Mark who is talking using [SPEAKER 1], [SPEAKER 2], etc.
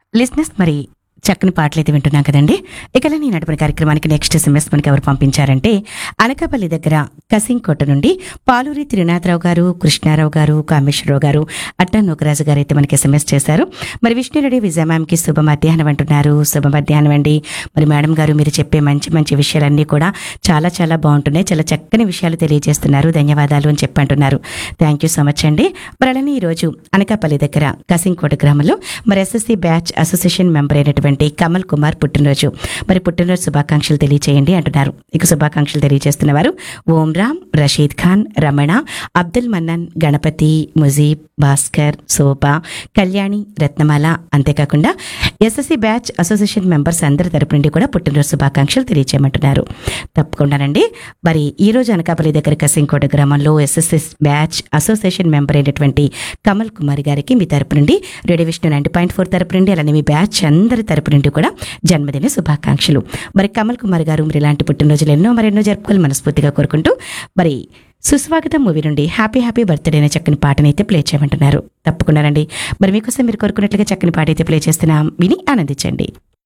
[SPEAKER 1] లిస్నెస్ మరి చక్కని పాటలు అయితే వింటున్నాం కదండి ఇక నేను నడిపిన కార్యక్రమానికి నెక్స్ట్ ఎస్ఎంఎస్ మనకి ఎవరు పంపించారంటే అనకాపల్లి దగ్గర కసింకోట నుండి పాలూరి త్రినాథరావు గారు కృష్ణారావు గారు కామేశ్వరరావు గారు అట్టా నూకరాజు గారు అయితే మనకి ఎస్ఎంఎస్ చేశారు మరి విష్ణురెడ్డి విజయ మ్యామ్కి శుభ మధ్యాహ్నం అంటున్నారు శుభ మధ్యాహ్నం అండి మరి మేడం గారు మీరు చెప్పే మంచి మంచి విషయాలన్నీ కూడా చాలా చాలా బాగుంటున్నాయి చాలా చక్కని విషయాలు తెలియజేస్తున్నారు ధన్యవాదాలు అని చెప్పి అంటున్నారు థ్యాంక్ యూ సో మచ్ అండి మరి అలానే ఈరోజు అనకాపల్లి దగ్గర కసింకోట గ్రామంలో మరి ఎస్ఎస్సి బ్యాచ్ అసోసియేషన్ మెంబర్ అయినటువంటి కమల్ కుమార్ పుట్టినరోజు మరి పుట్టినరోజు శుభాకాంక్షలు తెలియచేయండి అంటున్నారు ఇక శుభాకాంక్షలు తెలియజేస్తున్న వారు ఓం రామ్ రషీద్ ఖాన్ రమణ అబ్దుల్ మన్నన్ గణపతి ముజీబ్ భాస్కర్ శోభ కళ్యాణి రత్నమాల అంతేకాకుండా ఎస్ఎస్సి బ్యాచ్ అసోసియేషన్ మెంబర్స్ అందరి తరపు నుండి కూడా పుట్టినరోజు శుభాకాంక్షలు తెలియజేయమంటున్నారు తప్పకుండానండి మరి ఈ రోజు అనకాపల్లి దగ్గర కసింకోట గ్రామంలో ఎస్ఎస్ఎస్ బ్యాచ్ అసోసియేషన్ మెంబర్ అయినటువంటి కమల్ కుమార్ గారికి మీ తరపు నుండి radio Vishnu ninety point four తరపు నుండి అలానే మీ బ్యాచ్ అందరి తరపు నుండి కూడా జన్మదిన శుభాకాంక్షలు మరి కమల్ కుమార్ గారు మరి ఇలాంటి పుట్టినరోజులు ఎన్నో మరెన్నో జరుపుకోవాలి మనస్ఫూర్తిగా కోరుకుంటూ మరి సుస్వాగతం మూవీ నుండి హ్యాపీ హ్యాపీ బర్త్డే అనే చక్కని పాటని అయితే ప్లే చేయమంటున్నారు తప్పకుండా రండి మరి మీకోసం మీరు కోరుకున్నట్లుగా చక్కని పాట అయితే ప్లే చేస్తున్నాం విని ఆనందించండి